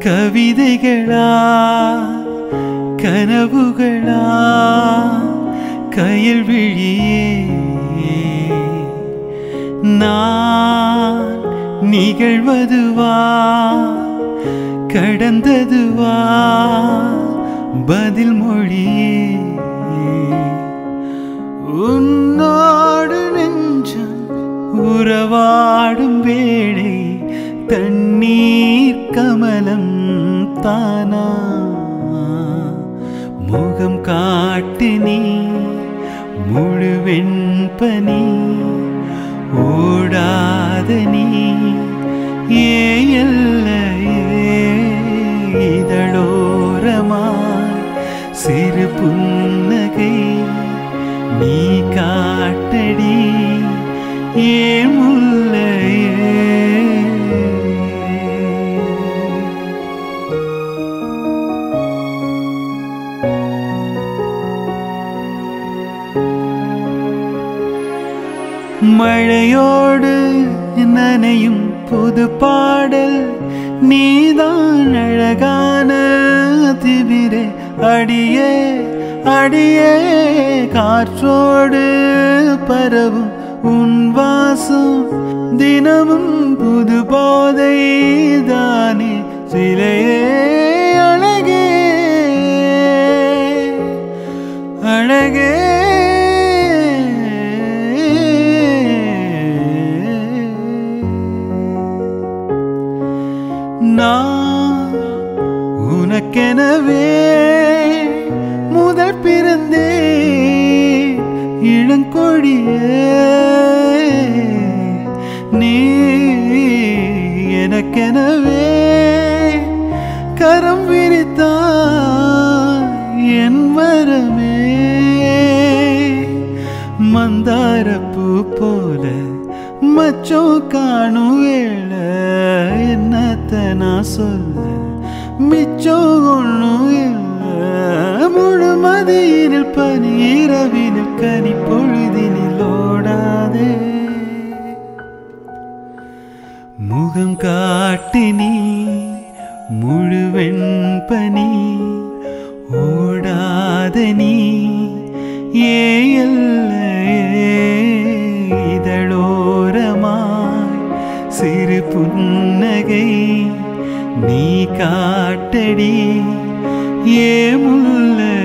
கவிதைகளா கனவுகளா கயல் விழியே நான் நிகழ்வதுவா கடந்ததுவா பதில் மொழியே உன்னோடு நெஞ்சம் உறவாடும் வேளை தண்ணீர் கமலம் தானா முகம் காட்டு நீ முழுவெண் பனி ஓடாத நீ ஏ எல்லையே இதழோரமாய் சிறு புன்னகை நீ காட்டடி ஏ முல்லையே மழையோடு நனையும் புது பாடல் நீதான் அழகான திமிரே அடியே அடியே காற்றோடு பரவும் உன் வாசம் தினமும் புது போதை தானே சிலையே அழகே அழகே நான் உனக்கெனவே முதல் பிறந்தே இளங்கொடியே நீ எனக்கெனவே கரம் விரித்தாய் என் வரமே மந்தாரப்பூ போல மச்சோ காணும் வேளை என்னத்த நான் சொல்ல மிச்சம் ஒண்ணும் இல்லை முழுமதியினில் பனி இரவினில் கனி பொழுதினில் ஓடாதே முகம் காட்டி நீ முழுவெண் பனி ஓடாத நீ ஏ எல்லையே இதழோரமாய் சிறு புன்னகை நீ காட்டடி ஏ முல்லை